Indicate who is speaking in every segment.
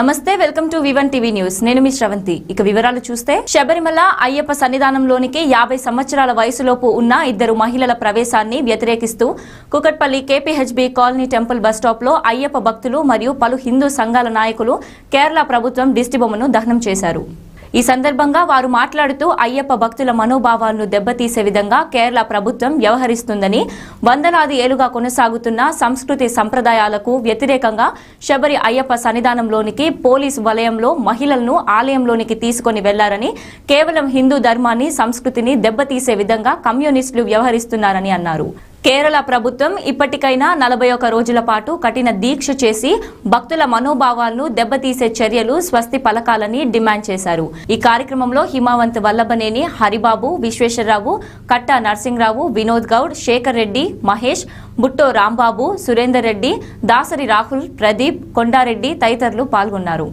Speaker 1: నమస్తే welcome to వివన్ TV news నేను మీ శ్రవంతి ఇక వివరాలు చూస్తే శబరిమల అయ్యప్ప సన్నిధానంలోనికి యాభై సంవత్సరాల వయసులోపు ఉన్న ఇద్దరు మహిళల ప్రవేశాన్ని వ్యతిరేకిస్తూ Kukatpally KPHB colony temple bus stop లో అయ్యప్ప భక్తులు మరియు పలు హిందూ సంఘాల నాయకులు కేరళ ప్రభుత్వం దిష్టిబొమ్మను దహనం చేశారు ఈ సందర్భంగా వారు మాట్లాడుతూ అయ్యప్ప భక్తుల మనోభావాలను దెబ్బతీసే విధంగా కేరళ ప్రభుత్వం వ్యవహరిస్తుందని వందలాది ఏళ్లుగా కొనసాగుతున్న సంస్కృతి సంప్రదాయాలకు వ్యతిరేకంగా శబరి అయ్యప్ప సన్నిధానంలోనికి పోలీసు వలయంలో మహిళలను ఆలయంలోనికి తీసుకొని వెళ్లారని కేవలం హిందూ ధర్మాన్ని సంస్కృతిని దెబ్బతీసే విధంగా కమ్యూనిస్టులు వ్యవహరిస్తున్నారని అన్నారు కేరళ ప్రభుత్వం ఇప్పటికైనా నలభై ఒక రోజుల పాటు కఠిన దీక్ష చేసి భక్తుల మనోభావాలను దెబ్బతీసే చర్యలు స్వస్తి పలకాలని డిమాండ్ చేశారు ఈ కార్యక్రమంలో హిమావంత్ వల్లభనేని హరిబాబు విశ్వేశ్వరరావు కట్టా నర్సింగ్రావు వినోద్ గౌడ్ శేఖర్ రెడ్డి మహేష్ బుట్టో రాంబాబు సురేందర్ రెడ్డి దాసరి రాహుల్ ప్రదీప్ కొండారెడ్డి తదితరులు పాల్గొన్నారు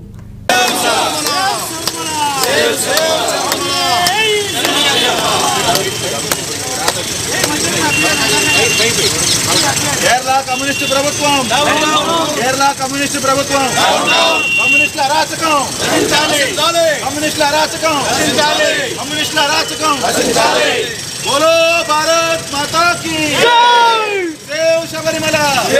Speaker 2: కేరళ కమ్యూనిస్టు ప్రభుత్వం కేరళ కమ్యూనిస్టు ప్రభుత్వం కమ్యూనిస్టుల అరాచకం కమ్యూనిస్టుల అరాచకం కమ్యూనిస్టుల అరాచకం బోలో భారత్ మాతా కి దేవ్ శబరిమల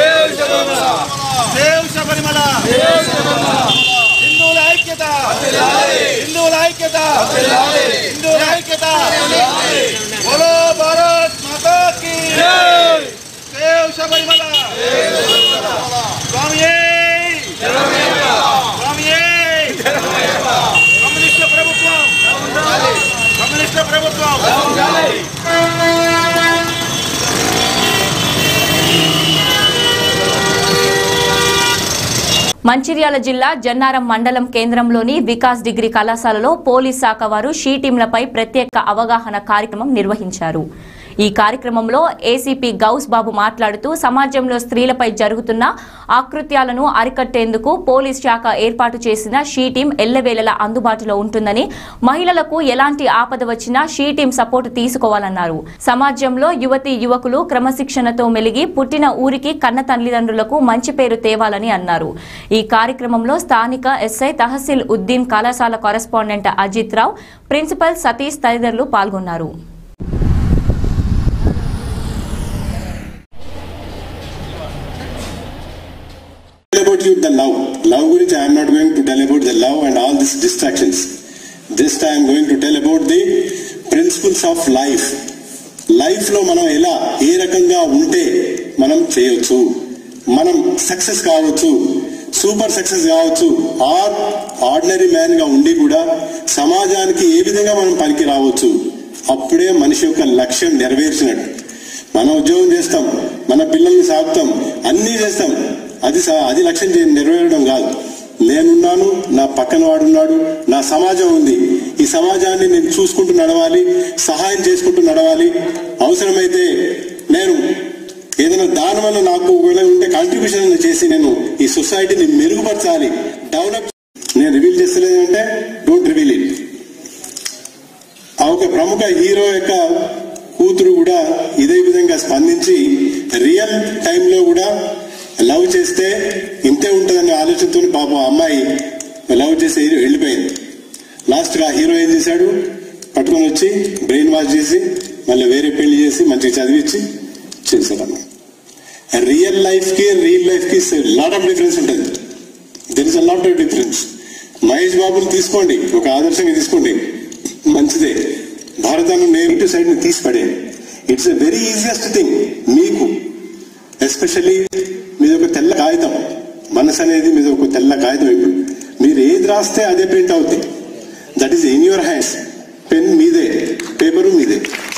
Speaker 2: దేవ్ శబరిమల హిందువుల ఐక్యత హిందువుల ఐక్యత హిందువుల ఐక్యత బోలో భారత్ మాతా కి దేవ్ శబరిమల స్వామియే స్వామియే కమ్యూనిస్ట్ ప్రభుత్వం కమ్యూనిస్ట్ ప్రభుత్వం
Speaker 1: మంచిర్యాల జిల్లా జన్నారం మండలం కేంద్రంలోని వికాస్ డిగ్రీ కళాశాలలో పోలీస్ శాఖ వారు షీ టీంలపై ప్రత్యేక అవగాహన కార్యక్రమం నిర్వహించారు ఈ కార్యక్రమంలో ఏసీపీ గౌస్ బాబు మాట్లాడుతూ సమాజంలో స్త్రీలపై జరుగుతున్న ఆకృత్యాలను అరికట్టేందుకు పోలీస్ శాఖ ఏర్పాటు చేసిన షీ టీం ఎల్లవేళలా అందుబాటులో ఉంటుందని మహిళలకు ఎలాంటి ఆపద వచ్చినా షీ టీం సపోర్టు తీసుకోవాలన్నారు సమాజంలో యువతి యువకులు క్రమశిక్షణతో మెలిగి పుట్టిన ఊరికి కన్న తల్లిదండ్రులకు మంచి పేరు తేవాలని అన్నారు ఈ కార్యక్రమంలో స్థానిక ఎస్ఐ తహసీల్ ఉద్దీన్ కళాశాల కరెస్పాండెంట్ అజిత్ రావు ప్రిన్సిపల్ సతీష్ తదితరులు పాల్గొన్నారు
Speaker 3: tell about you the love. Love గురించి I am not going to tell about the love and all these distractions. This time I am going to tell about the principles of life. Life లో మనం ఎలా ఏ రకంగా ఉంటే మనం చేయొచ్చు మనం success కావచ్చు సూపర్ సక్సెస్ కావచ్చు ఆర్ ఆర్డినరీ మ్యాన్ గా ఉండి కూడా సమాజానికి ఏ విధంగా మనం పనికి రావచ్చు అప్పుడే మనిషి యొక్క లక్ష్యం నెరవేర్చినట్టు మనం ఉద్యోగం చేస్తాం మన పిల్లల్ని సాగుతాం అన్నీ చేస్తాం అది స- అది లక్ష్యం చే- నెరవేరడం కాదు నేనున్నాను నా పక్కన వాడున్నాడు నా సమాజం ఉంది ఈ సమాజాన్ని నేను చూసుకుంటూ నడవాలి సహాయం చేసుకుంటూ నడవాలి అవసరమైతే నేను ఏదైనా దాని వల్ల నాకు ఒకవేళ ఉంటే కాంట్రిబ్యూషన్ చేసి నేను ఈ సొసైటీని మెరుగుపరచాలి డెవలప్ నేను రివీల్ చేస్తలేదు అంటే డోంట్ రివీల్ ఇట్ ఆ ఒక ప్రముఖ హీరో యొక్క కూతురు కూడా ఇదే విధంగా స్పందించి రియల్ టైంలో కూడా లవ్ చేస్తే ఇంతే ఉంటుందనే ఆలోచనతో పాపం ఆ అమ్మాయి లవ్ చేసి వెళ్ళిపోయింది లాస్ట్ ఆ హీరో ఏం చేశాడు పట్టుకొని వచ్చి బ్రెయిన్ వాష్ చేసి మళ్ళీ వేరే పెళ్లి చేసి మంచిగా చదివించి చేశాడు రియల్ లైఫ్ కి రియల్ లైఫ్ కి లాట్ ఆఫ్ డిఫరెన్స్ ఉంటుంది there is a lot of difference Mahesh బాబుని తీసుకోండి ఒక ఆదర్శంగా తీసుకోండి మంచిదే భారతాన్ని నెగిటివ్ సైడ్ ని తీసి పడేయండి it's a very easiest thing మీకు ఎస్పెషల్లీ మీది ఒక తెల్ల కాగితం మనసు అనేది మీద ఒక తెల్ల కాగితం ఇప్పుడు మీరు ఏది రాస్తే అదే ప్రింట్ అవుతుంది that is in your hands pen మీదే పేపరు మీదే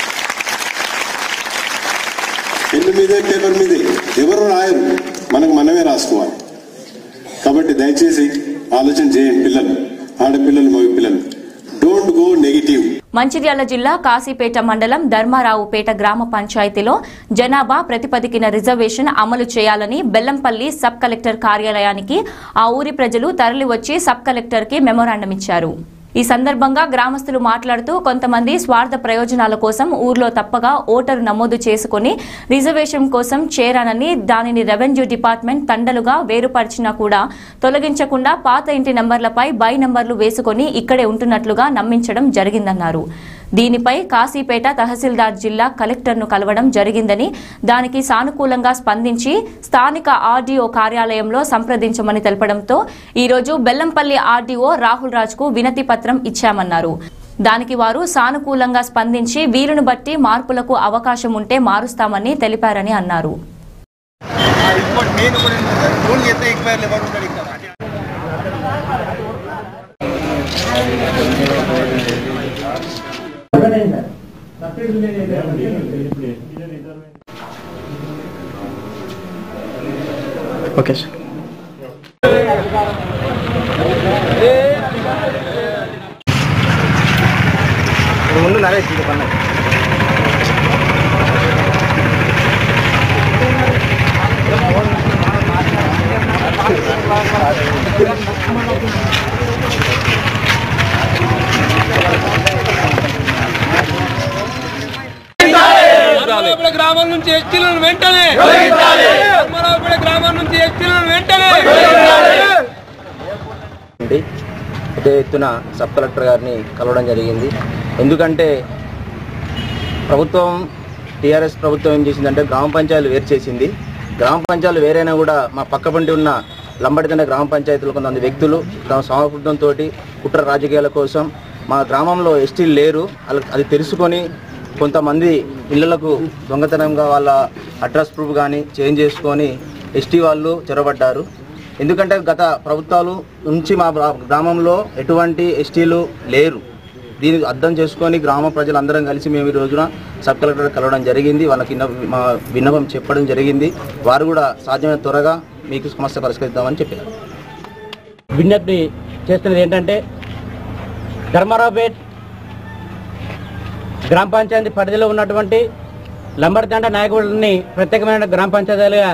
Speaker 3: పెన్ను మీదే పేపర్ మీదే ఎవరు రాయరు మనకు మనమే రాసుకోవాలి కాబట్టి దయచేసి ఆలోచన చేయండి పిల్లలు ఆడపిల్లలు మగ పిల్లలు డోంట్ గో నెగిటివ్
Speaker 1: మంచిర్యాల జిల్లా కాశీపేట మండలం ధర్మారావుపేట గ్రామ పంచాయతీలో జనాభా ప్రతిపదికిన రిజర్వేషన్ అమలు చేయాలని బెల్లంపల్లి సబ్ కలెక్టర్ కార్యాలయానికి ఆ ఊరి ప్రజలు తరలివచ్చి సబ్ కలెక్టర్ కి మెమోరాండం ఇచ్చారు ఈ సందర్భంగా గ్రామస్తులు మాట్లాడుతూ కొంతమంది స్వార్థ ప్రయోజనాల కోసం ఊర్లో తప్పగా ఓటరు నమోదు చేసుకుని రిజర్వేషన్ కోసం చేరానని దానిని రెవెన్యూ డిపార్ట్మెంట్ తండలుగా వేరుపరిచినా కూడా తొలగించకుండా పాత ఇంటి నంబర్లపై బై నంబర్లు వేసుకొని ఇక్కడే ఉంటున్నట్లుగా నమ్మించడం జరిగిందన్నారు దీనిపై కాశీపేట తహసీల్దార్ జిల్లా కలెక్టర్ను కలవడం జరిగిందని దానికి సానుకూలంగా స్పందించి స్థానిక ఆర్డీఓ కార్యాలయంలో సంప్రదించమని తెలపడంతో ఈరోజు బెల్లంపల్లి ఆర్డీఓ రాహుల్ రాజ్కు వినతి పత్రం ఇచ్చామన్నారు దానికి వారు సానుకూలంగా స్పందించి వీలును బట్టి మార్పులకు అవకాశం ఉంటే మారుస్తామని తెలిపారని అన్నారు
Speaker 2: ఇంకోటి మెయిన్ కూడా ఫోన్ చేస్తే ఎక్స్పైర్ ఎవరు ఉంటాడు ఇక్కడ
Speaker 4: ఓకే సార్
Speaker 2: ముందు నరేష్ ఇది పన్న
Speaker 5: ధర్మరావుపేట గ్రామం నుంచి ఎస్టీలను వెంటనే ధర్మరావుపేట గ్రామం నుంచి ఎస్టీలను వెంటనే
Speaker 6: ఉంది పెద్ద ఎత్తున సబ్ కలెక్టర్ గారిని కలవడం జరిగింది ఎందుకంటే ప్రభుత్వం టీఆర్ఎస్ ప్రభుత్వం ఏం చేసిందంటే గ్రామ పంచాయతీలు వేరు చేసింది గ్రామ పంచాయతీలు వేరైనా కూడా మా పక్కపంటి ఉన్న లంబడితండ గ్రామ పంచాయతీలు కొంతమంది వ్యక్తులు తమ స్వామృతంతో కుట్ర రాజకీయాల కోసం మా గ్రామంలో ఎస్టీలు లేరు వాళ్ళ- అది తెలుసుకొని కొంతమంది ఇళ్లకు దొంగతనంగా వాళ్ళ అడ్రస్ ప్రూఫ్ కానీ చేంజ్ చేసుకొని ఎస్టీ వాళ్ళు చొరబడ్డారు ఎందుకంటే గత ప్రభుత్వాలు నుంచి మా గ్రా- గ్రామంలో ఎటువంటి ఎస్టీలు లేరు దీన్ని అర్థం చేసుకొని గ్రామ ప్రజలందరం కలిసి మేము ఈ రోజున సబ్ కలెక్టర్ కలవడం జరిగింది వాళ్ళకి ఇన్న- మా విన్నపం చెప్పడం జరిగింది వారు కూడా సాధ్యమైన త్వరగా మీకు సమస్య పరిష్కరిద్దామని చెప్పారు
Speaker 4: విజ్ఞప్తి చేస్తున్నది ఏంటంటే ధర్మారావుపేట్ గ్రామ పంచాయతీ పరిధిలో ఉన్నటువంటి లంబడితండ నాయకుడిని ప్రత్యేకమైన గ్రామ పంచాయతీలుగా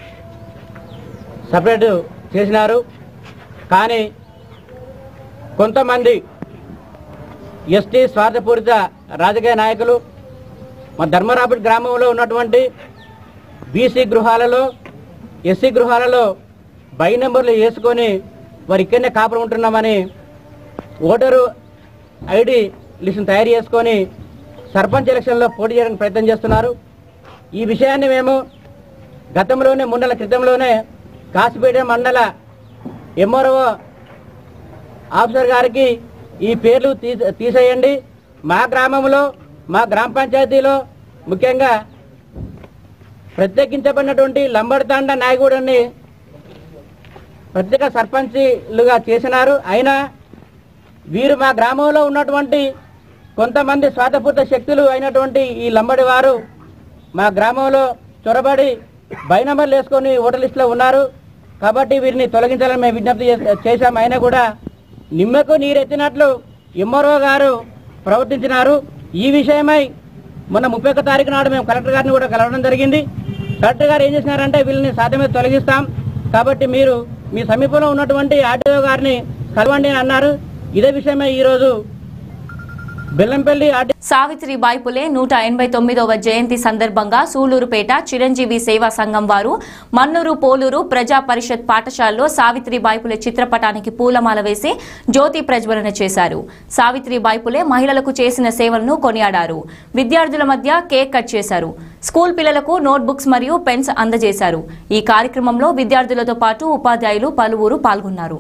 Speaker 4: సపరేట్ చేసినారు కానీ కొంతమంది ఎస్టీ స్వార్థపూరిత రాజకీయ నాయకులు మా ధర్మరాపేట్ గ్రామంలో ఉన్నటువంటి బీసీ గృహాలలో ఎస్సీ గృహాలలో బై నెంబర్లు వేసుకొని వారు ఇక్కడనే కాపురం ఉంటున్నామని ఓటరు ఐడి లిస్టును తయారు చేసుకొని సర్పంచ్ ఎలక్షన్లో పోటీ చేయడానికి ప్రయత్నం చేస్తున్నారు ఈ విషయాన్ని మేము గతంలోనే మూడు నెలల క్రితంలోనే కాసిపేట మండల ఎంఆర్ఓ ఆఫీసర్ గారికి ఈ పేర్లు తీ- తీసేయండి మా గ్రామంలో మా గ్రామ పంచాయతీలో ముఖ్యంగా ప్రత్యేకించబడినటువంటి లంబడితాండ నాయకుడిని ప్రత్యేక సర్పంచ్లుగా చేసినారు అయినా వీరు మా గ్రామంలో ఉన్నటువంటి కొంతమంది స్వాతపూర్త శక్తులు అయినటువంటి ఈ లంబడి వారు మా గ్రామంలో చొరబడి బై నంబర్లు వేసుకొని ఓటర్ లిస్టులో ఉన్నారు కాబట్టి వీరిని తొలగించాలని మేము విజ్ఞప్తి చేస్- చేశాం అయినా కూడా నిమ్మకు నీరెత్తినట్లు ఎంఆర్ఓ గారు ప్రవర్తించినారు ఈ విషయమై మొన్న ముప్పై ఒక్క తారీఖు నాడు మేము కలెక్టర్ గారిని కూడా కలవడం జరిగింది కలెక్టర్ గారు ఏం చేసినారంటే వీళ్ళని సాధ్యమైతే తొలగిస్తాం కాబట్టి మీరు మీ సమీపంలో ఉన్నటువంటి ఆర్టీఓ గారిని కలవండి అని అన్నారు ఇదే విషయమై ఈరోజు బెల్లంపల్లి ఆర్టీ
Speaker 1: సావిత్రి బాయిపులే నూట ఎనభై తొమ్మిదవ జయంతి సందర్భంగా సూలూరుపేట చిరంజీవి సేవా సంఘం వారు మన్నూరు పోలూరు ప్రజా పరిషత్ పాఠశాలలో సావిత్రి బాయిపులే చిత్రపటానికి పూలమాల వేసి జ్యోతి ప్రజ్వలన చేశారు సావిత్రి బాయిపులే మహిళలకు చేసిన సేవలను కొనియాడారు విద్యార్థుల మధ్య కేక్ కట్ చేశారు స్కూల్ పిల్లలకు నోట్బుక్స్ మరియు పెన్స్ అందజేశారు ఈ కార్యక్రమంలో విద్యార్థులతో పాటు ఉపాధ్యాయులు పలువురు పాల్గొన్నారు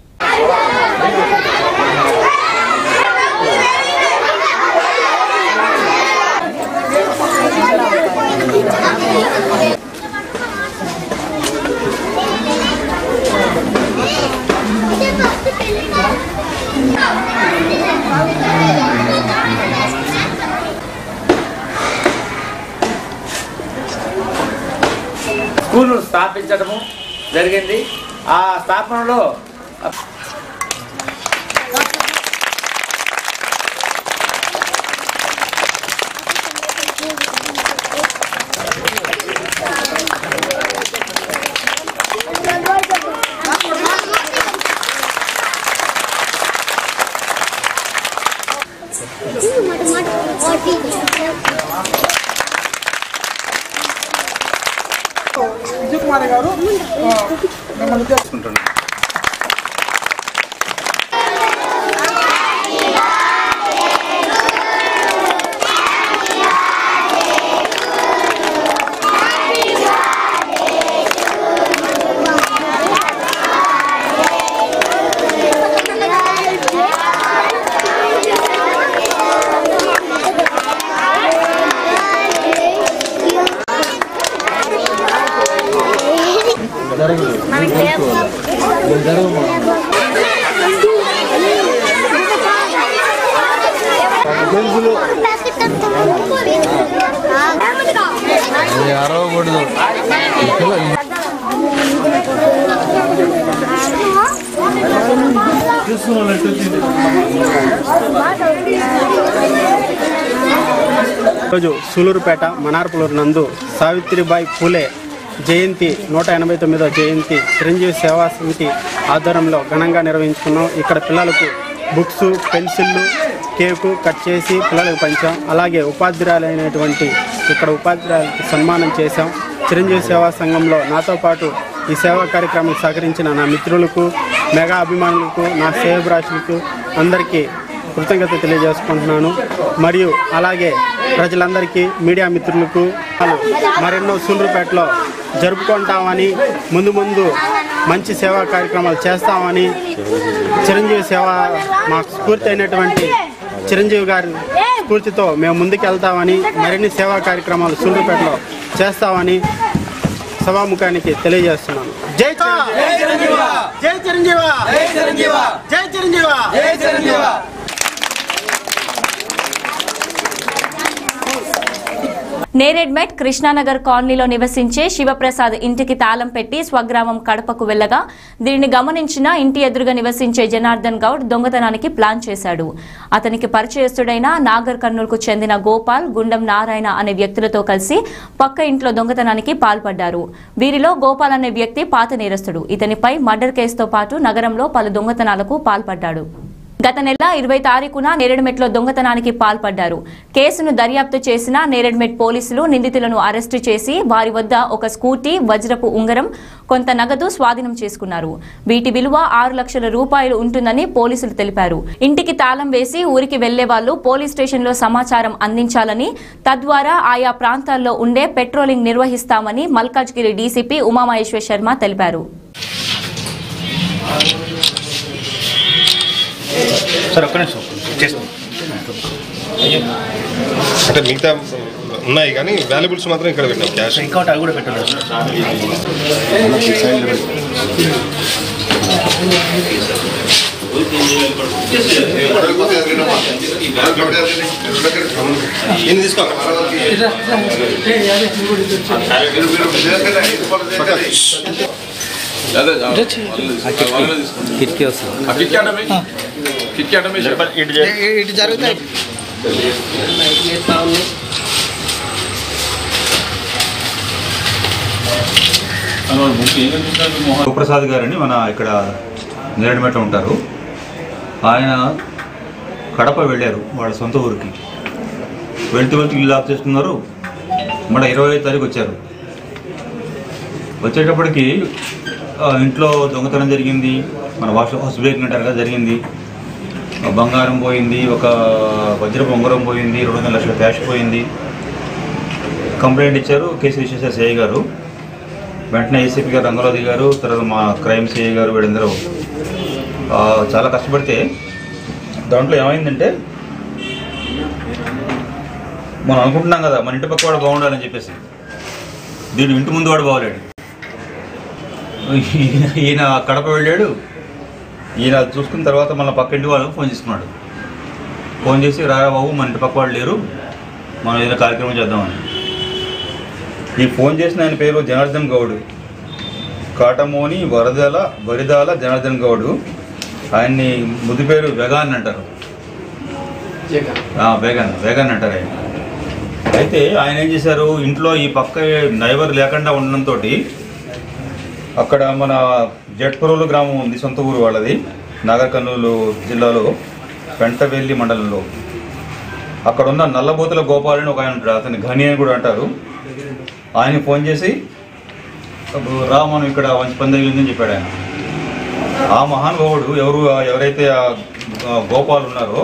Speaker 7: స్కూల్ స్థాపించడము జరిగింది ఆ స్థాపనలో
Speaker 2: విజయ్ కుమార్ గారు ఆ, మిమ్మల్ని తెలుసుకుంటున్నాను
Speaker 8: ఈరోజు సూలూరుపేట మనార్పులూరు నందు సావిత్రిబాయి పూలే జయంతి నూట ఎనభై తొమ్మిదో జయంతి చిరంజీవి సేవా సమితి ఆధ్వర్యంలో ఘనంగా నిర్వహించుకున్నాం ఇక్కడ పిల్లలకు బుక్స్ పెన్సిళ్ళు కేకు కట్ చేసి పిల్లలకు పంచాం అలాగే ఉపాధ్యాయులైనటువంటి ఇక్కడ ఉపాధ్యాయులకు సన్మానం చేశాం చిరంజీవి సేవా సంఘంలో నాతో పాటు ఈ సేవా కార్యక్రమానికి సహకరించిన నా మిత్రులకు మెగా అభిమానులకు నా సేవరాశులకు అందరికీ కృతజ్ఞత తెలియజేసుకుంటున్నాను మరియు అలాగే ప్రజలందరికీ మీడియా మిత్రులకు వాళ్ళు మరెన్నో సూళ్ళూరుపేటలో జరుపుకుంటామని ముందు ముందు మంచి సేవా కార్యక్రమాలు చేస్తామని చిరంజీవి సేవ మాకు స్ఫూర్తి అయినటువంటి చిరంజీవి గారి స్ఫూర్తితో మేము ముందుకు వెళ్తామని మరిన్ని సేవా కార్యక్రమాలు సూళ్ళూరుపేటలో చేస్తామని సభాముఖానికి తెలియజేస్తున్నాను జై చిరంజీవి జై చిరంజీవి జై చిరంజీవి జై చిరంజీవి
Speaker 1: నేరెడ్మెట్ కృష్ణానగర్ కాలనీలో నివసించే శివప్రసాద్ ఇంటికి తాళం పెట్టి స్వగ్రామం కడపకు వెళ్లగా దీనిని గమనించిన ఇంటి ఎదురుగా నివసించే జనార్దన్ గౌడ్ దొంగతనానికి ప్లాన్ చేశాడు అతనికి పరిచయస్తుడైన నాగర్ కర్నూలుకు చెందిన గోపాల్ గుండం నారాయణ అనే వ్యక్తులతో కలిసి పక్క ఇంట్లో దొంగతనానికి పాల్పడ్డారు వీరిలో గోపాల్ అనే వ్యక్తి పాత నేరస్తుడు ఇతనిపై మర్డర్ కేసుతో పాటు నగరంలో పలు దొంగతనాలకు పాల్పడ్డాడు గత నెల ఇరవై తారీఖున నేరేడుమెట్లో దొంగతనానికి పాల్పడ్డారు కేసును దర్యాప్తు చేసిన నేరేడుమెట్ పోలీసులు నిందితులను అరెస్టు చేసి వారి వద్ద ఒక స్కూటీ వజ్రపు ఉంగరం కొంత నగదు స్వాధీనం చేసుకున్నారు వీటి విలువ ఆరు లక్షల రూపాయలు ఉంటుందని పోలీసులు తెలిపారు ఇంటికి తాళం వేసి ఊరికి వెళ్లే వాళ్ళు పోలీస్ స్టేషన్లో సమాచారం అందించాలని తద్వారా ఆయా ప్రాంతాల్లో ఉండే పెట్రోలింగ్ నిర్వహిస్తామని మల్కాజ్గిరి డీసీపీ ఉమామహేశ్వర్ శర్మ తెలిపారు
Speaker 9: సార్ ఒక్క నిమిషం చేస్తాం అంటే మిగతా ఉన్నాయి కానీ వాల్యుబుల్స్ మాత్రం ఇక్కడ పెట్టాం క్యాష్
Speaker 6: ఇంకా అవి కూడా పెట్టండి
Speaker 9: ఎన్ని తీసుకో
Speaker 2: ఇటు జరుగుతాయి
Speaker 10: శివప్రసాద్ గారని మన ఇక్కడ నేరడిమెట ఉంటారు ఆయన కడప వెళ్ళారు వాళ్ళ సొంత ఊరికి వెళ్తూ వెళ్తూ ఇల్లు ఆఫ్ చేసుకున్నారు మళ్ళీ ఇరవై ఐదు తారీఖు వచ్చారు వచ్చేటప్పటికి ఆ, ఇంట్లో దొంగతనం జరిగింది మన వాష్ హౌస్ బ్రేకింగ్ అంటారు కదా జరిగింది ఆ బంగారం పోయింది ఒక వజ్రపు ఉంగరం పోయింది రెండు వందల లక్షల క్యాష్ పోయింది కంప్లైంట్ ఇచ్చారు కేసు రిజిస్టర్ సిఐ గారు వెంటనే ఏసీపీ గారు రంగరాజు గారు తర్వాత మా క్రైమ్ సిఐ గారు వీళ్ళందరూ ఆ, చాలా కష్టపడితే దాంట్లో ఏమైందంటే మనం అనుకుంటున్నాం కదా మన ఇంటి పక్క వాడు బాగుండాలని చెప్పేసి దీని ఇంటి ముందు వాడు బాగోలేడు ఈయన ఈయన కడప వెళ్ళాడు ఈయన అది చూసుకున్న తర్వాత మళ్ళీ పక్క ఇంటి వాళ్ళకి ఫోన్ చేసుకున్నాడు ఫోన్ చేసి రారా బాబు మన ఇంటి పక్క వాళ్ళు లేరు మనం ఏదైనా కార్యక్రమం చేద్దామని ఈ ఫోన్ చేసిన ఆయన పేరు జనార్దన్ గౌడ్ కాటమోని వరదల వరిదాల జనార్దన్ గౌడ్ ఆయన్ని ముద్దు పేరు వెగాన్ అంటారు ఆ, వేగన్ వేగన్ అంటారు ఆయన అయితే ఆయన ఏం చేశారు ఇంట్లో ఈ పక్క నైబర్ లేకుండా ఉండడంతో అక్కడ మన జట్పురోలు గ్రామం ఉంది సొంత ఊరు వాళ్ళది నాగర్ కర్నూలు జిల్లాలో పెంటవెల్లి మండలంలో అక్కడ ఉన్న నల్లబోతుల గోపాల్ అని ఒక ఆయన ఉంటాడు అతని ఘని అని కూడా అంటారు ఆయన ఫోన్ చేసి "అబ్బో, రా మనం ఇక్కడ మంచి పని తగిలిందని చెప్పాడు ఆయన ఆ మహానుభావుడు ఎవరు ఎవరైతే ఆ ఆ గోపాల్ ఉన్నారో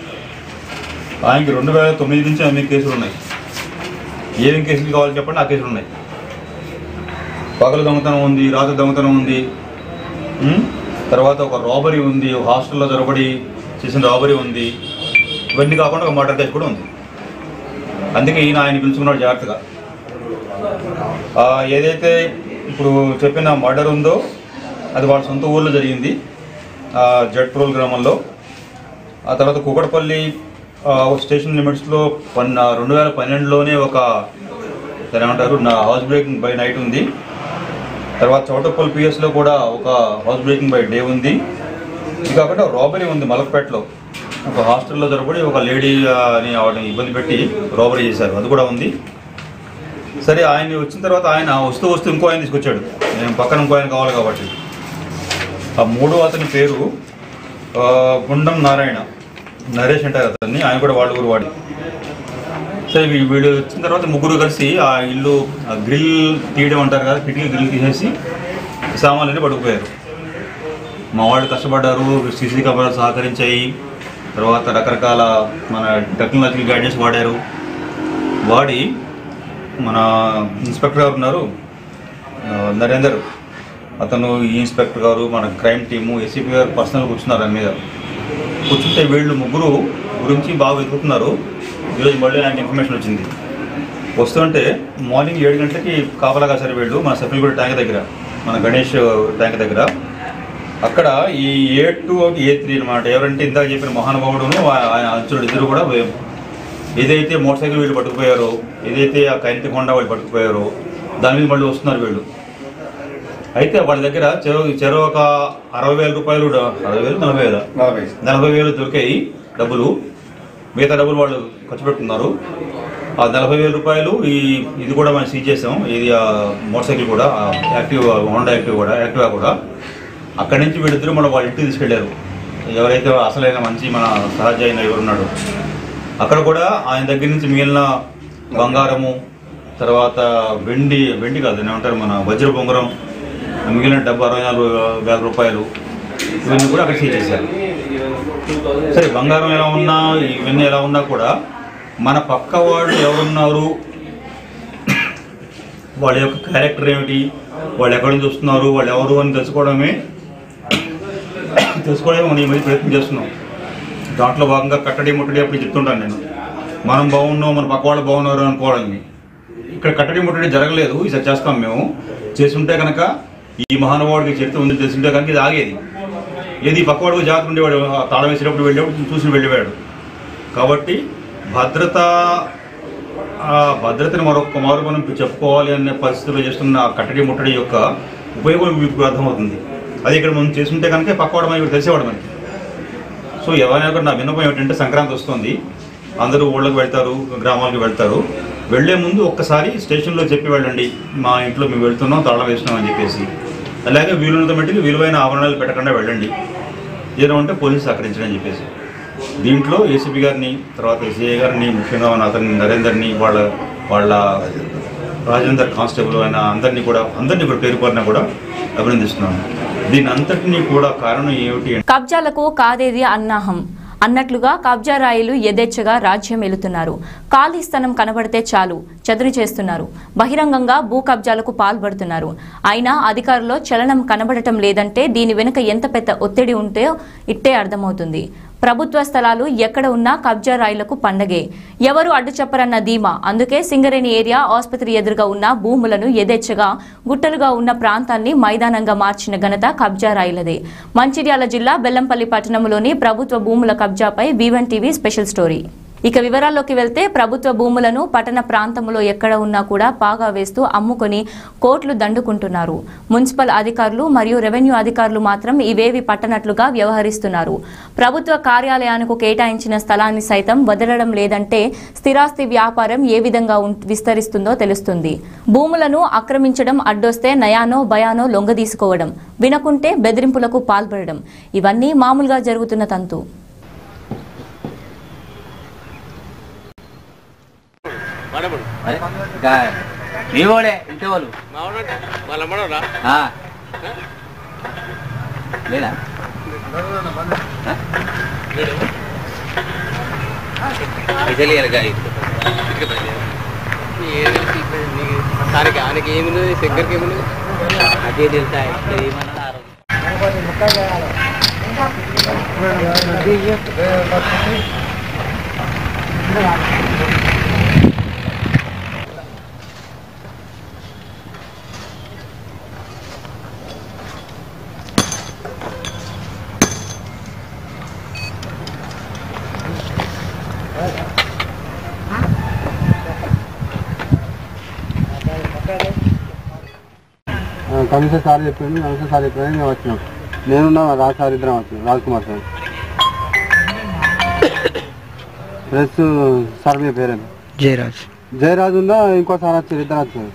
Speaker 10: ఆయనకి రెండు వేల తొమ్మిది నుంచి అన్ని కేసులు ఉన్నాయి ఏమేమి కేసులు కావాలో చెప్పండి ఆ కేసులు ఉన్నాయి పగలు దొంగతనం ఉంది రాత్రి దొంగతనం ఉంది ఉం? తర్వాత ఒక రాబరీ ఉంది ఒక హాస్టల్లో జరబడి చేసిన రాబరీ ఉంది ఇవన్నీ కాకుండా ఒక మర్డర్ కేసు కూడా ఉంది అందుకే ఈయన ఆయన పిలుచుకున్నాడు జాగ్రత్తగా ఆ, ఏదైతే ఇప్పుడు చెప్పిన మర్డర్ ఉందో అది వాళ్ళ సొంత ఊళ్ళో జరిగింది ఆ, జడ్ప్రోల్ గ్రామంలో ఆ తర్వాత కుకటపల్లి ఆ, స్టేషన్ లిమిట్స్లో పన్న రెండు వేల పన్నెండులోనే ఒక దాని ఏమంటారు నా హౌస్ బ్రేకింగ్ బై నైట్ ఉంది తర్వాత చౌటప్పల్ పిఎస్లో కూడా ఒక హౌస్ బ్రేకింగ్ బై డే ఉంది ఇది కాకుండా రాబరీ ఉంది మలక్పేటలో ఒక హాస్టల్లో జరపడి ఒక లేడీ ఆ, అని ఆవిడని ఇబ్బంది పెట్టి రాబరీ చేశారు అది కూడా ఉంది సరే ఆయన వచ్చిన తర్వాత ఆయన వస్తూ వస్తూ ఇంకో ఆయన తీసుకొచ్చాడు నేను పక్కన ఇంకో ఆయన కావాలి కాబట్టి ఆ మూడో అతని పేరు ఆ, గుండం నారాయణ నరేష్ అంటారు అతన్ని ఆయన కూడా వాళ్ళ ఊరు వాడి సరే వీ- వీడు వచ్చిన తర్వాత ముగ్గురు కలిసి ఆ ఇల్లు ఆ గ్రిల్ తీయడం అంటారు కదా కిటికీ గ్రిల్ తీసేసి సామాన్లన్నీ పడుకుపోయారు మా వాళ్ళు కష్టపడ్డారు సీసీ కెమెరాలు సహకరించాయి తర్వాత రకరకాల మన టెక్నాలజికల్ గైడెన్స్ వాడారు వాడి మన ఇన్స్పెక్టర్ గారు ఉన్నారు ఆ, నరేందర్ అతను ఈ ఇన్స్పెక్టర్ గారు మన క్రైమ్ టీము ఏసీపీ గారు పర్సనల్ కూర్చున్నారు దాని మీద కూర్చుంటే వీళ్ళు ముగ్గురు గురించి బాగా వెతుకుతున్నారు ఈరోజు మళ్ళీ ఆయనకి ఇన్ఫర్మేషన్ వచ్చింది వస్తుంటే మార్నింగ్ ఏడు గంటలకి కాపలా కాసారు వీళ్ళు మన సఫీల్గూడ ట్యాంక్ దగ్గర మన గణేష్ ట్యాంక్ దగ్గర అక్కడ ఈ ఏ టూ ఏ త్రీ అనమాట ఎవరంటే ఇందాక చెప్పిన మహానుభావుడును ఆ- ఆయన అంచుడు ఇద్దరు కూడా వే- ఏదైతే మోటార్ సైకిల్ వీళ్ళు పట్టుకుపోయారో ఏదైతే ఆ కైంతి హోండా వాళ్ళు పట్టుకుపోయారో దాని మీద మళ్ళీ వస్తున్నారు వీళ్ళు అయితే వాళ్ళ దగ్గర చెరో చెరో ఒక అరవై వేల రూపాయలు డ- అరవై వేలు నలభై వేల
Speaker 2: నలభై
Speaker 10: నలభై వేలు దొరికాయి డబ్బులు మిగతా డబ్బులు వాళ్ళు ఖర్చు పెట్టుకున్నారు ఆ నలభై వేల రూపాయలు ఈ ఇది కూడా మనం సీజ్ చేసాం ఇది ఆ మోటార్ సైకిల్ కూడా ఆ యాక్టివ్ హోండా యాక్టివ్ కూడా యాక్టివా కూడా అక్కడి నుంచి వీళ్ళిద్దరూ మన వాళ్ళ ఇంటికి తీసుకెళ్లారు ఎవరైతే అసలైన మంచి మన సహజ అయిన ఎవరున్నాడు అక్కడ కూడా ఆయన దగ్గర నుంచి మిగిలిన బంగారము తర్వాత వెండి వెండి కాదు ఏమంటారు మన వజ్ర బొంగరం మిగిలిన డెబ్బై అరవై నాలుగు వేల రూపాయలు ఇవన్నీ కూడా అక్కడ సీజ్ చేశారు సరే బంగారం ఎలా ఉన్నా ఇవన్నీ ఎలా ఉన్నా కూడా మన పక్క వాళ్ళు ఎవరున్నారు వాళ్ళ యొక్క క్యారెక్టర్ ఏమిటి వాళ్ళు ఎక్కడి నుంచి వస్తున్నారు వాళ్ళు ఎవరు అని తెలుసుకోవడమే తెలుసుకోవడమే మనం ఈ మధ్య ప్రయత్నం చేస్తున్నాం దాంట్లో భాగంగా కట్టడి ముట్టడి అప్పుడు చెప్తుంటాను నేను మనం బాగున్నాం మన పక్క వాళ్ళు బాగున్నారు అనుకోవడానికి ఇక్కడ కట్టడి ముట్టడి జరగలేదు ఈసారి చేస్తాం మేము చేస్తుంటే కనుక ఈ మహానుభావుడికి చరిత్ర ఉంది తెలిసింటే కనుక ఇది ఆగేది ఏది పక్కవాడు జాగ్రత్త ఉండేవాడు ఆ తాళం వేసేటప్పుడు వెళ్ళేవాడు చూసి వెళ్ళేవాడు కాబట్టి భద్రత ఆ భద్రతని మరొక మారు మనం చెప్పుకోవాలి అనే పరిస్థితిలో చేస్తున్న ఆ కట్టడి ముట్టడి యొక్క ఉపయోగం మీకు అర్థమవుతుంది అది ఇక్కడ మనం చేస్తుంటే కనుక పక్కవాడు మనకి తెలిసేవాడు మనకి సో ఎవరైనా కూడా నా విన్నపం ఏమిటంటే సంక్రాంతి వస్తుంది అందరూ ఊళ్ళకి వెళ్తారు గ్రామాలకు వెళ్తారు వెళ్లే ముందు ఒక్కసారి స్టేషన్లో చెప్పి వెళ్ళండి మా ఇంట్లో మేము వెళ్తున్నాం తాళం వేస్తున్నాం అని చెప్పేసి అలాగే వీలున్నంత మట్టికి విలువైన ఆభరణాలు పెట్టకుండా వెళ్ళండి ఏదో ఉంటే పోలీసు సహకరించడం అని చెప్పేసి దీంట్లో ఏసీపీ గారిని తర్వాత ఎస్ఐ గారిని ముఖ్యంగా మన అతని నరేందర్ని వాళ్ళ వాళ్ళ రాజేందర్ కానిస్టేబుల్ అయిన అందరినీ కూడా అందరినీ కూడా పేరు పడినా కూడా అభినందిస్తున్నాను దీని అంతటినీ కూడా కారణం ఏమిటి అంటే
Speaker 1: కబ్జాలకు కాదేది అన్నాహం అన్నట్లుగా కబ్జా రాయిలు యథేచ్ఛగా రాజ్యం వెళుతున్నారు ఖాళీ స్థలం కనబడితే చాలు చదురు చేస్తున్నారు బహిరంగంగా భూ కబ్జాలకు పాల్పడుతున్నారు అయినా అధికారుల్లో చలనం కనబడటం లేదంటే దీని వెనుక ఎంత పెద్ద ఒత్తిడి ఉంటే ఇట్టే అర్థమవుతుంది ప్రభుత్వ స్థలాలు ఎక్కడ ఉన్నా కబ్జా రాయిలకు పండగే ఎవరు అడ్డు చెప్పరన్న ధీమా అందుకే సింగరేణి ఏరియా ఆసుపత్రి ఎదురుగా ఉన్న భూములను యథేచ్ఛగా గుట్టలుగా ఉన్న ప్రాంతాన్ని మైదానంగా మార్చిన ఘనత కబ్జా రాయిలదే మంచిర్యాల జిల్లా బెల్లంపల్లి పట్టణంలోని ప్రభుత్వ భూముల కబ్జాపై వీవన్ టీవీ స్పెషల్ స్టోరీ ఇక వివరాల్లోకి వెళ్తే ప్రభుత్వ భూములను పట్టణ ప్రాంతంలో ఎక్కడ ఉన్నా కూడా పాగా వేస్తూ అమ్ముకొని కోట్లు దండుకుంటున్నారు మున్సిపల్ అధికారులు మరియు రెవెన్యూ అధికారులు మాత్రం ఇవేవి పట్టనట్లుగా వ్యవహరిస్తున్నారు ప్రభుత్వ కార్యాలయానికి కేటాయించిన స్థలాన్ని సైతం వదలడం లేదంటే స్థిరాస్తి వ్యాపారం ఏ విధంగా ఉం- విస్తరిస్తుందో తెలుస్తుంది భూములను ఆక్రమించడం అడ్డొస్తే నయానో భయానో లొంగదీసుకోవడం వినకుంటే బెదిరింపులకు పాల్పడడం ఇవన్నీ మామూలుగా జరుగుతున్న తంతు
Speaker 7: అరే, గా- మీ వాడే ఇంటి వాళ్ళు
Speaker 5: వాళ్ళ మనోడా
Speaker 7: ఆ. లేదా పైసలు ఇయ్యాలి గాయ
Speaker 5: దానికి ఆయనకి ఏమున్నది శంకర్కి ఏమున్నది
Speaker 7: అదే తెలుసా ఏమన్నా
Speaker 11: కమిషనర్ సార్ చెప్పింది కమిషనర్ సార్ చెప్పింది మేము వచ్చినాం నేనున్నా రాజ్ సార్ ఇద్దరం వచ్చినాం Raj Kumar sir plus sir మీ పేరేంటి
Speaker 12: జయరాజ్
Speaker 11: జయరాజ్ ఉందా ఇంకో సార్ వచ్చారు ఇద్దరు వచ్చారు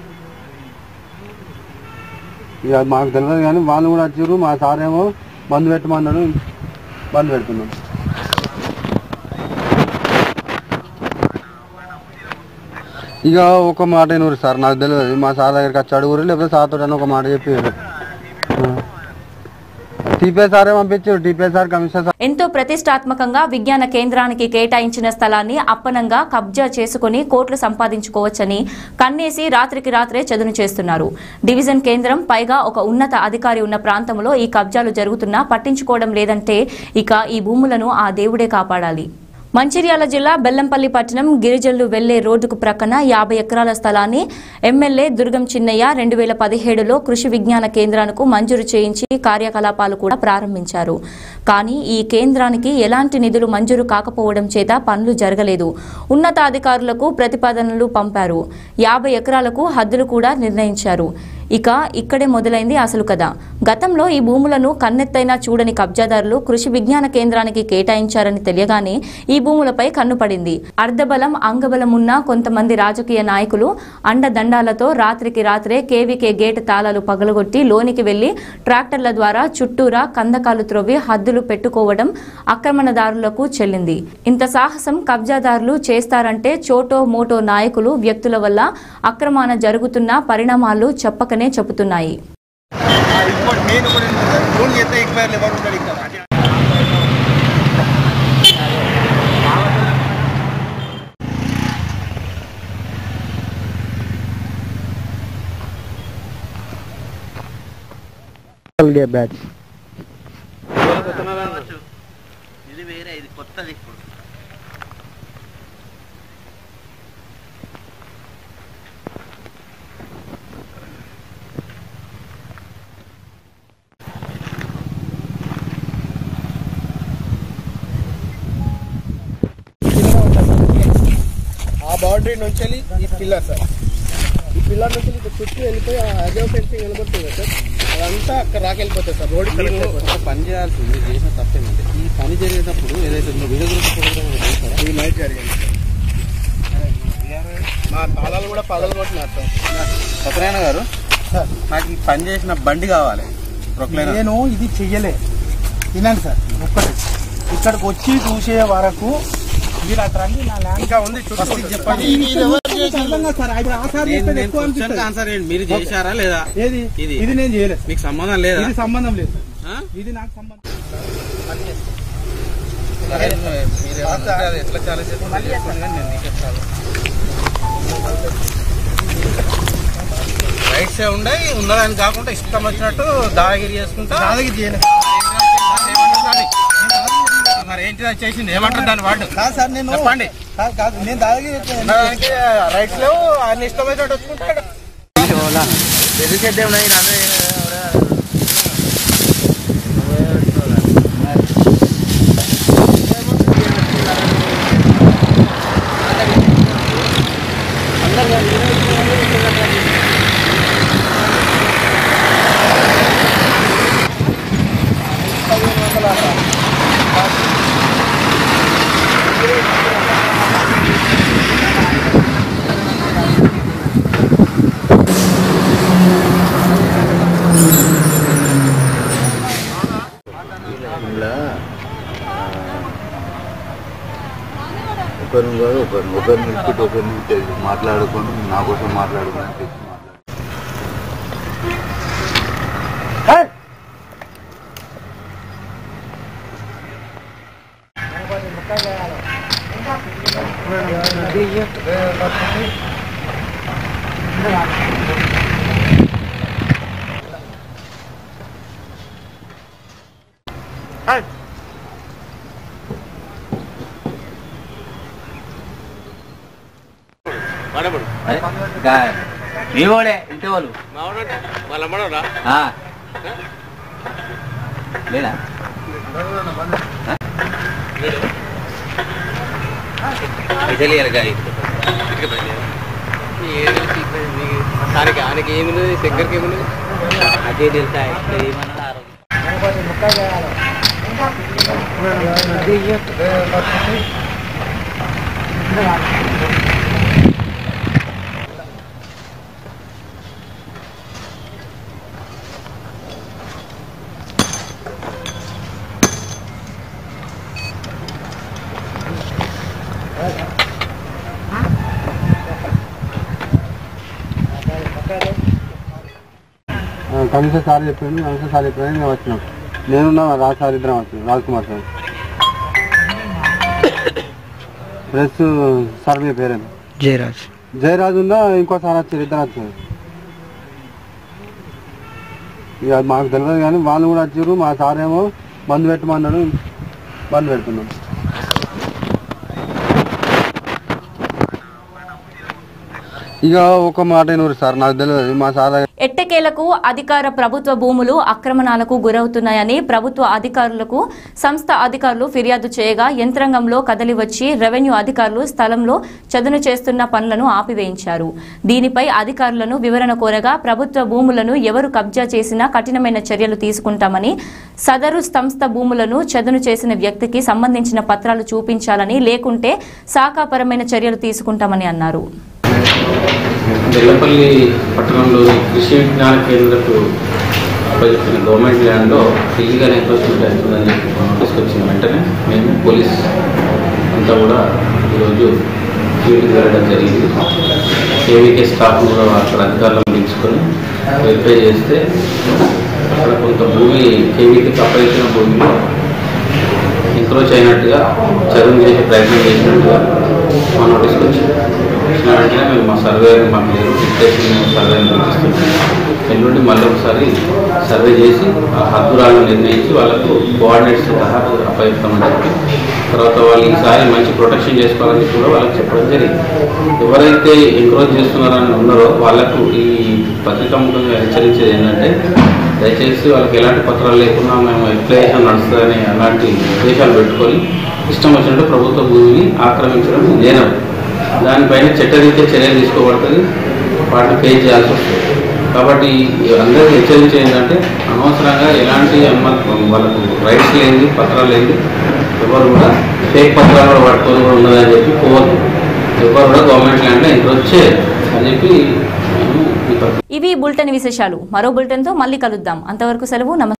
Speaker 11: ఇక మాకు తెలియదు కానీ వాళ్ళు కూడా వచ్చారు మా సార్ ఏమో బంద్ పెట్టమన్నాడు బంద్ పెడుతున్నాం ఇక ఒక మాట నూరు సార్ నాకు తెలియదు మా సార్ దగ్గరికి వచ్చి అడుగురు లేకపోతే సార్ తోటి ఒక మాట చెప్పారు టీపీఏ సారే పంపించారు టీపీఏ సార్ కమిషనర్ సార్
Speaker 1: ఎంతో ప్రతిష్టాత్మకంగా విజ్ఞాన కేంద్రానికి కేటాయించిన స్థలాన్ని అప్పనంగా కబ్జా చేసుకుని కోట్లు సంపాదించుకోవచ్చని కన్నేసి రాత్రికి రాత్రే చదును చేస్తున్నారు డివిజన్ కేంద్రం పైగా ఒక ఉన్నత అధికారి ఉన్న ప్రాంతంలో ఈ కబ్జాలు జరుగుతున్నా పట్టించుకోవడం లేదంటే ఇక ఈ భూములను ఆ దేవుడే కాపాడాలి మంచిర్యాల జిల్లా బెల్లంపల్లి పట్టణం గిరిజల్లు వెళ్లే రోడ్డుకు ప్రక్కన యాభై ఎకరాల స్థలాన్ని ఎమ్మెల్యే దుర్గం చిన్నయ్య రెండు వేల పదిహేడులో కృషి విజ్ఞాన కేంద్రానికి మంజూరు చేయించి కార్యకలాపాలు కూడా ప్రారంభించారు కానీ ఈ కేంద్రానికి ఎలాంటి నిధులు మంజూరు కాకపోవడం చేత పనులు జరగలేదు ఉన్నతాధికారులకు ప్రతిపాదనలు పంపారు యాభై ఎకరాలకు హద్దులు కూడా నిర్ణయించారు ఇక ఇక్కడే మొదలైంది అసలు కథ గతంలో ఈ భూములను కన్నెత్తైనా చూడని కబ్జాదారులు కృషి విజ్ఞాన కేంద్రానికి కేటాయించారని తెలియగానే ఈ భూములపై కన్నుపడింది అర్ధబలం అంగబలం ఉన్న కొంతమంది రాజకీయ నాయకులు అండదండాలతో రాత్రికి రాత్రే కేవీకే గేట్ తాళాలు పగలగొట్టి లోనికి వెళ్లి ట్రాక్టర్ల ద్వారా చుట్టూరా కందకాలు త్రవ్వి హద్దులు పెట్టుకోవడం ఆక్రమణదారులకు చెల్లింది ఇంత సాహసం కబ్జాదారులు చేస్తారంటే చోటో మోటో నాయకులు వ్యక్తుల వల్ల అక్రమాన జరుగుతున్న పరిణామాలు చెప్పకనే చెబుతున్నాయి
Speaker 2: ఇంకోటి మెయిన్ కూడా ఏంటంటే లోన్ చేస్తే ఎక్కువ ఎవరు ఉంటాడు ఇక్కడ
Speaker 11: బ్యాచ్
Speaker 7: ఇది వేరే ఇది కొత్తది ఇప్పుడు
Speaker 2: ఆ బౌండరీ నుంచి వెళ్ళి ఈ పిల్లర్ సార్ ఈ పిల్లర్ నుంచి ఇటు చుట్టూ వెళ్ళిపోయి ఆ అదే ఫెన్సింగ్ వెళ్ళిపోతుంది కదా సార్ అదంతా అక్కడ రాకెళ్ళిపోతుంది సార్ రోడ్
Speaker 11: ఒక పని చేయాల్సింది చేసిన తప్పేమంటే ఈ పని జరిగేటప్పుడు ఏదైతే ఉందో వీడియో గ్రూప్ ప్రోగ్రామ్ చేస్తారా
Speaker 2: ఈ నైట్ జరిగింది మా తాళాలు కూడా పగలు కొట్టినారు సార్
Speaker 11: సత్యనారాయణ గారు నాకు ఈ పని చేసిన బండి కావాలి ప్రొక్లైనర్
Speaker 2: నేను ఇది చెయ్యలే తినండి సార్ ఒక్కటే ఇక్కడికి వచ్చి చూసే వరకు మీరు అక్కడ రండి నా ల్యాండ్ ఇంకా ఉంది చెప్పండి
Speaker 11: నేను- నేను question కి ఆన్సర్ ఏంటి మీరు చేశారా లేదా
Speaker 2: ఏది
Speaker 11: ఇది
Speaker 2: ఇది నేను చేయలేదు
Speaker 11: మీకు సంబంధం లేదా
Speaker 2: ఇది సంబంధం లేదు
Speaker 11: ఆ?
Speaker 2: ఇది నాకు సంబంధం
Speaker 11: సరే, మీరు ఏమన్నా ఉంటే అది ఎట్లా ఛాలెంజ్ చేస్తుందో చేసుకోండి కానీ నేను నీకు చెప్తాను రైట్స్ ఏ ఉండయి ఉన్నదాని కాకుండా ఇష్టం వచ్చినట్టు దాదాగిరి చేసుకుంటా
Speaker 2: దాదాగిరి చేయలేదు
Speaker 11: మరి ఏంటి అది చేసింది ఏమంటారు దాని వాడు
Speaker 2: కాదు సార్ నేను
Speaker 11: చెప్పండి
Speaker 2: కాదు కాదు నేను దాదాగిరి
Speaker 11: ఉన్నదానికి రైట్స్ లేవు ఆయన ఇష్టం వచ్చినట్టు వచ్చుకుంటాడు
Speaker 7: ఎదురుకేద్దాం నాయన
Speaker 2: ఆ
Speaker 11: ఒకరిని కాదు ఒకరిని ఒకరిని నిలిపితే ఒకరిని తెలీదు. మాట్లాడుకొని నా కోసం మాట్లాడుకొని తెచ్చి మాట్లాడు
Speaker 7: అరే, గా- మీ వాడే ఇంటి వాళ్ళు
Speaker 5: వాళ్ళ మనోడా
Speaker 7: ఆ. లేడా విజయలేరు గాయ
Speaker 5: దానికి ఆయనకి ఏమున్నది దగ్గరికి ఏమున్నది
Speaker 7: అదే తెలుసా ఇక్కడ ఏమన్నా ఆరోగ్యం
Speaker 11: కమిషన్ సార్ చెప్పిండు కమిషన్ సార్ చెప్పాను మేము వచ్చినాం నేనున్నా రాజ్ సార్ ఇద్దరం వచ్చినాం Raj Kumar sir plus sir మీ పేరేంటి
Speaker 2: జయరాజ్
Speaker 11: జయరాజ్ ఉందా ఇంకో సార్ వచ్చారు ఇద్దరు వచ్చారు ఇక అది మాకు తెలియదు కానీ వాళ్ళు కూడా వచ్చారు మా సార్ ఏమో మందు పెట్టమన్నాడు మందు పెడుతున్నాం ఇక ఒక మాట నూరు సార్ నాకు తెలియదు మా సార్ దగ్గర
Speaker 1: ఎట్టకేలకు అధికార ప్రభుత్వ భూములు ఆక్రమణలకు గురవుతున్నాయని ప్రభుత్వ అధికారులకు సంస్థ అధికారులు ఫిర్యాదు చేయగా యంత్రాంగంలో కదలి వచ్చి రెవెన్యూ అధికారులు స్థలంలో చదును చేస్తున్న పనులను ఆపివేయించారు దీనిపై అధికారులను వివరణ కోరగా ప్రభుత్వ భూములను ఎవరు కబ్జా చేసినా కఠినమైన చర్యలు తీసుకుంటామని సదరు సంస్థ భూములను చదును చేసిన వ్యక్తికి సంబంధించిన పత్రాలు చూపించాలని లేకుంటే శాఖాపరమైన చర్యలు తీసుకుంటామని అన్నారు
Speaker 12: బెల్లంపల్లి పట్టణంలోని కృషి విజ్ఞాన కేంద్రకు అప్పచెప్పిన గవర్నమెంట్ ల్యాండ్లో ఇల్లీగల్ ఎన్క్రోచ్మెంట్ అవుతుందని చెప్పి నోటీస్ వచ్చిన వెంటనే మేము పోలీస్ అంతా కూడా ఈరోజు ఫీల్డ్కి వెళ్ళడం జరిగింది కేవీకే స్టాఫ్ కూడా అక్కడ అధికారులను పిలుచుకొని వెరిఫై చేస్తే అక్కడ కొంత భూమి కేవీకి అప్పగించిన భూమిలో ఎంక్రోచ్ అయినట్టుగా చదువు చేసే ప్రయత్నం చేసినట్టుగా మా నోటీస్కి వచ్చింది వచ్చిన వెంటనే మేము మా సర్వే మాకు లేదు డిక్టేషన్ మేము సర్వేని గుర్తిస్తున్నాం ఎల్లుండి మళ్ళీ ఒకసారి సర్వే చేసి ఆ హద్దురాలను నిర్ణయించి వాళ్ళకు కోఆర్డినేట్స్ సహా అప్పగిస్తామని చెప్పి తర్వాత వాళ్ళు ఈసారి మంచి ప్రొటెక్షన్ చేసుకోవాలని చెప్పి కూడా వాళ్ళకి చెప్పడం జరిగింది ఎవరైతే ఎంక్రోచ్ చేస్తున్నారని ఉన్నారో వాళ్ళకు ఈ పత్రికా ముఖంగా హెచ్చరించేది ఏంటంటే దయచేసి వాళ్ళకి ఎలాంటి పత్రాలు లేకుండా మేము ఎప్లికేషన్ నడుస్తుందని అలాంటి ఉద్దేశాలు పెట్టుకొని ఇష్టం వచ్చినట్టు ప్రభుత్వ భూమిని ఆక్రమించడం నేరం దానిపైన చట్టరీత్యా చర్యలు తీసుకోబడుతుంది వాటిని పే చేయాల్సి వస్తుంది కాబట్టి అందరికీ హెచ్చరించేది ఏంటంటే అనవసరంగా ఎలాంటి అమ్మ వాళ్ళకు రైట్స్ లేని పత్రాలు లేని ఎవరు కూడా ఫేక్ పత్రాలు కూడా పట్టుకొని కూడా ఉన్నదని చెప్పి పోవద్దు ఎవరు కూడా గవర్నమెంట్ ల్యాండ్లో ఎంక్రోచ్ చేయరు అని చెప్పి మేము ఈ పత్రిక
Speaker 1: ఇవి బులెటిన్ విశేషాలు మరో బులెటిన్తో మళ్ళీ కలుద్దాం అంతవరకు సెలవు నమస్తే